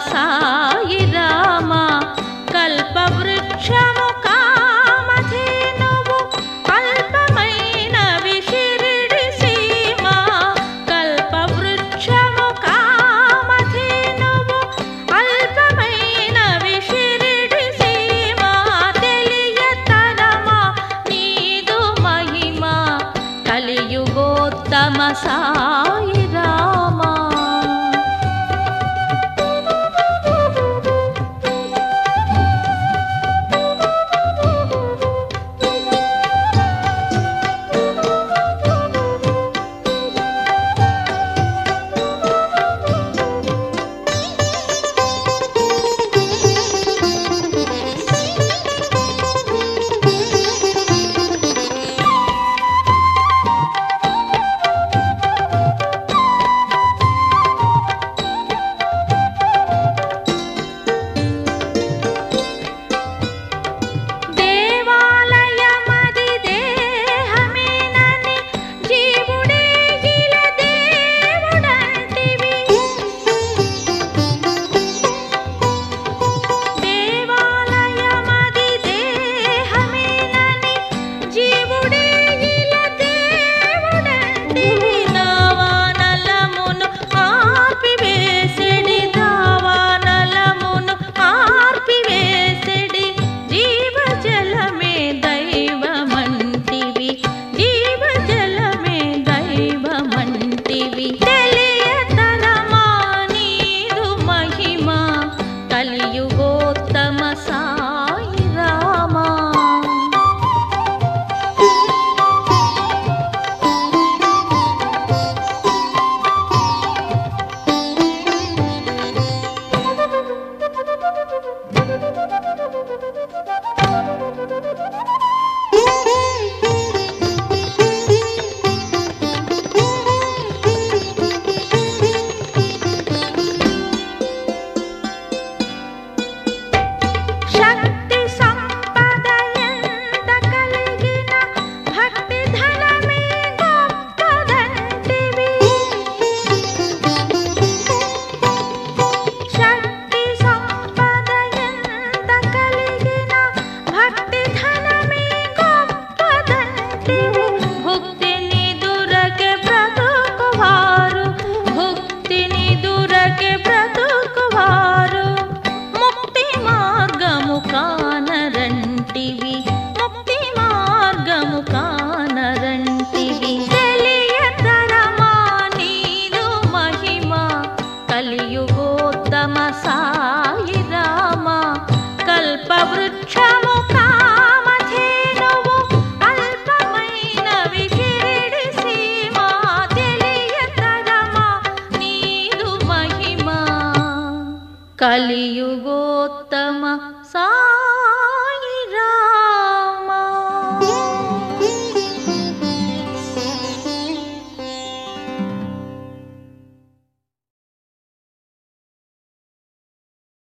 సాయి రామ కల్పవృక్షము కామధేనువు అల్పమైన విశిరిడి సీమ కల్పవృక్షము కామధేనువు అల్పమైన విశిరిడి సీమ తెలియతరమా నీదు మహిమ కలియుగోత్తమ సాయి రామా దేవాలయమది దేహమేనని జీవుడే ఇల దేవుడంటివి దేవాలయమది దేహమేనని జీవుడే ఇల దేవుడంటివి దావానలమును ఆర్పివేసెడి దావానలమును ఆర్పివేసెడి జీవజలమే దైవమంటివి జీవజలమే దైవమంటివి తెలియతరమా నీదు మహిమ కలియుగోత్తమ సాయి రామా శక్తి సంపద ఎంత కలిగిన భక్తి ధనమే గొప్పదంటివి శక్తి సంపద ఎంత కలిగిన భక్తి ధనమే గొప్పదంటివి భుక్తిని దురకే బ్రతుకువారు భుక్తిని దురకే బ్రతుకువారు ముక్తి మార్గము కానరంటివి ముక్తి మార్గము కానరంటివి తెలియతరమా నీదు మహిమ కలియుగోత్తమ సాయి రామ కల్పవృక్షము కామధేనువు అల్పమైన విశిరిడి సీమ తెలియతరమా నీదు మహిమ కలియు